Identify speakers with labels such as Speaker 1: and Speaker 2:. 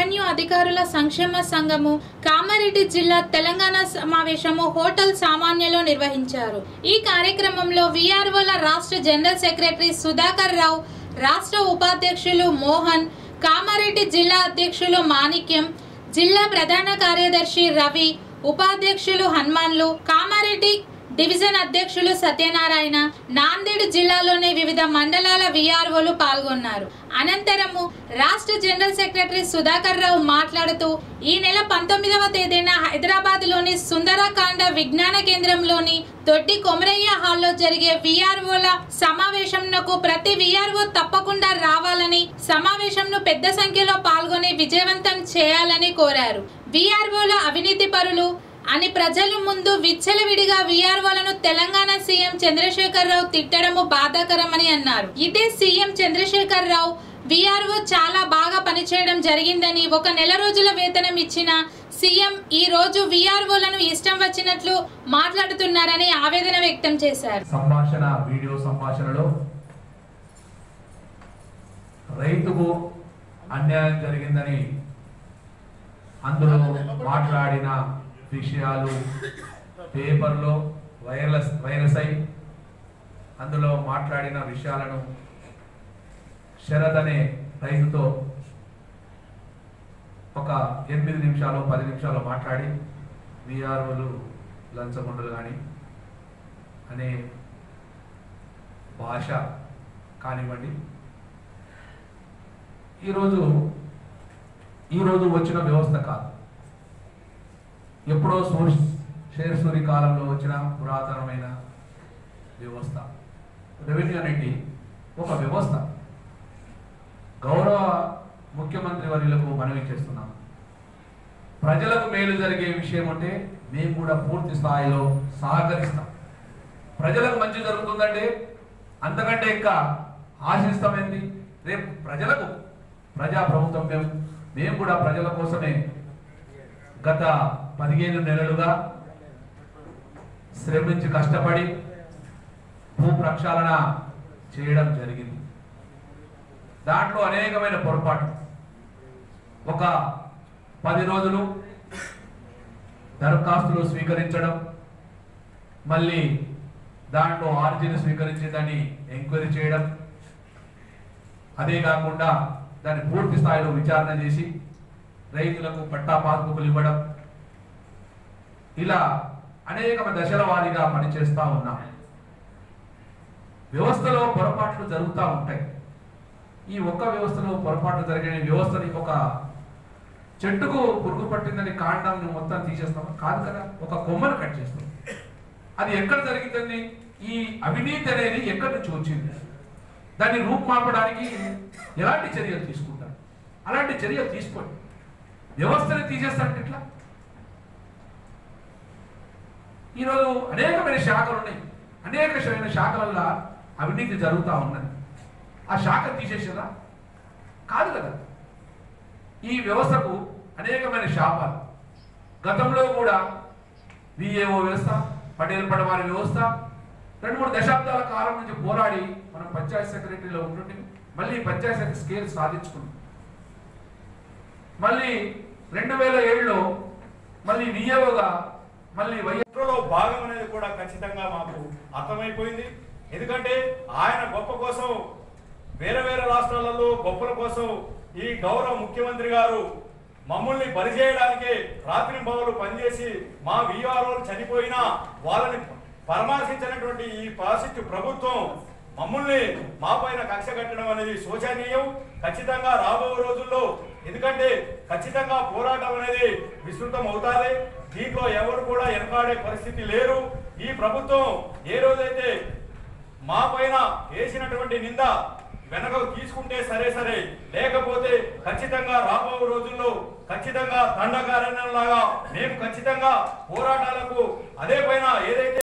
Speaker 1: revenue అధికారుల సంక్షేమ సంఘము కామారెడ్డి జిల్లా తెలంగాణ సమావేశము హోటల్ సామాన్యలో నిర్వహించారు ఈ కార్యక్రమంలో విఆర్ఓల రాష్ట్ర జనరల్ సెక్రటరీ సుధాకర్ రావు రాష్ట్ర ఉపాధ్యక్షులు మోహన్ కామారెడ్డి జిల్లా అధ్యక్షులు మాణిక్యం జిల్లా ప్రధాన కార్యదర్శి రవి ఉపాధ్యక్షులు హనుమాన్లు కామారెడ్డి డివిజన్ అధ్యక్షులు సత్యనారాయణ నాందేడ్ జిల్లాలోని వివిధ మండలాల విఆర్ఓలు పాల్గొన్నారు అనంతరము రాష్ట్ర జనరల్ సెక్రటరీ సుధాకర్ రావు మాట్లాడుతూ ఈ నెల పంతొమ్మిదవ తేదీన హైదరాబాద్ లోని సుందరకాండ విజ్ఞాన కేంద్రంలోని దొడ్డి కొమరయ్య హాల్లో జరిగే విఆర్ఓల సమావేశంకు ప్రతి విఆర్ఓ తప్పకుండా రావాలని సమావేశంను పెద్ద సంఖ్యలో పాల్గొని విజయవంతం చేయాలని కోరారు విఆర్ఓల అవినీతి పరులు అని ప్రజల ముందు విచ్చలవిడిగా విఆర్ఓలను తెలంగాణ సీఎం చంద్రశేఖర్ రావు తిట్టడము బాధాకరమని అన్నారు ఇదే సీఎం చంద్రశేఖర్ రావు విఆర్ఓ చాలా బాగా పనిచేయడం జరిగిందని ఒక నెల రోజుల వేతనం ఇచ్చిన సీఎం ఈ రోజు విఆర్ఓలను ఇష్టం వచ్చినట్లు మాట్లాడుతున్నారని ఆవేదన వ్యక్తం చేశారు
Speaker 2: సంభాషణ వీడియో సంభాషణలో రైతుకు అన్యాయం జరిగిందని అందులో మాట్లాడిన విషయాలు పేపర్లో వైరస్ వైరస్ అయి అందులో మాట్లాడిన విషయాలను శరత్ అనే రైతుతో ఒక ఎనిమిది నిమిషాలు పది నిమిషాలు మాట్లాడి విఆర్ఓలు లంచగొండలు కానీ అనే భాష కానివ్వండి ఈరోజు ఈరోజు వచ్చిన వ్యవస్థ కాదు ఎప్పుడో సూర్ షేర్ సూరి కాలంలో వచ్చిన పురాతనమైన వ్యవస్థ రెవెన్యూ అనేది ఒక వ్యవస్థ గౌరవ ముఖ్యమంత్రి వర్యులకు మనవి చేస్తున్నాం ప్రజలకు మేలు జరిగే విషయం అంటే మేము కూడా పూర్తి స్థాయిలో సహకరిస్తాం ప్రజలకు మంచి జరుగుతుందంటే అంతకంటే ఇంకా ఆశిస్తామేంది రేపు ప్రజలకు ప్రజా ప్రభుత్వం మేము మేము కూడా ప్రజల కోసమే గత పదిహేను నెలలుగా శ్రమించి కష్టపడి భూ ప్రక్షాళన చేయడం జరిగింది దాంట్లో అనేకమైన పొరపాటు ఒక పది రోజులు దరఖాస్తులు స్వీకరించడం మళ్ళీ దాంట్లో ఆర్జీని స్వీకరించి దాన్ని ఎంక్వైరీ చేయడం అదే కాకుండా దాన్ని పూర్తి స్థాయిలో విచారణ చేసి రైతులకు పట్టా పాస్బుక్లు ఇవ్వడం ఇలా అనేక దశల వారీగా పనిచేస్తా ఉన్నాం వ్యవస్థలో పొరపాట్లు జరుగుతూ ఉంటాయి ఈ ఒక్క వ్యవస్థలో పొరపాట్లు జరిగిన వ్యవస్థని ఒక చెట్టుకు పురుగు పట్టిందని కాండం మొత్తం తీసేస్తాం కాదు కదా ఒక కొమ్మను కట్ చేస్తాం అది ఎక్కడ జరిగిందండి ఈ అవినీతి అనేది ఎక్కడి నుంచి వచ్చింది దాన్ని రూపుమాపడానికి ఎలాంటి చర్యలు తీసుకుంటారు అలాంటి చర్యలు తీసుకోండి వ్యవస్థని తీసేస్తారంటే ఎట్లా ఈరోజు అనేకమైన శాఖలు ఉన్నాయి అనేకమైన శాఖల అవినీతి జరుగుతూ ఉన్నది ఆ శాఖ తీసేసారా కాదు కదా ఈ వ్యవస్థకు అనేకమైన శాపాలు గతంలో కూడా విఏఓ వ్యవస్థ పటేల్ పడవారి వ్యవస్థ రెండు మూడు దశాబ్దాల కాలం నుంచి పోరాడి మనం పంచాయత్ సెక్రటరీలో ఉంటుంటే మళ్ళీ పంచాయత్ సెక్రటరీ స్కేల్ సాధించుకున్నాం మళ్ళీ రెండు వేల ఏడులో మళ్ళీ విఏఓగా మళ్ళీ వై
Speaker 3: కుట్రలో భాగం అనేది కూడా ఖచ్చితంగా మాకు అర్థమైపోయింది ఎందుకంటే ఆయన గొప్ప కోసం వేరే వేరే రాష్ట్రాలలో గొప్పల కోసం ఈ గౌరవ ముఖ్యమంత్రి గారు మమ్మల్ని బరిచేయడానికి రాత్రి పనులు పనిచేసి మా విఆర్ఓలు చనిపోయినా వాళ్ళని పరామర్శించినటువంటి ఈ పాసిట్ ప్రభుత్వం మమ్మల్ని మా పైన కక్ష కట్టడం అనేది శోచనీయం ఖచ్చితంగా రాబో రోజుల్లో ఎందుకంటే ఖచ్చితంగా పోరాటం అనేది విస్తృతం అవుతాది దీంట్లో ఎవరు కూడా వెనకాడే పరిస్థితి లేరు ఈ ప్రభుత్వం ఏ రోజైతే మా పైన వేసినటువంటి నింద వెనక తీసుకుంటే సరే సరే లేకపోతే ఖచ్చితంగా రాబో రోజుల్లో ఖచ్చితంగా దండకారణ్యంలాగా మేము ఖచ్చితంగా పోరాటాలకు అదే పైన ఏదైతే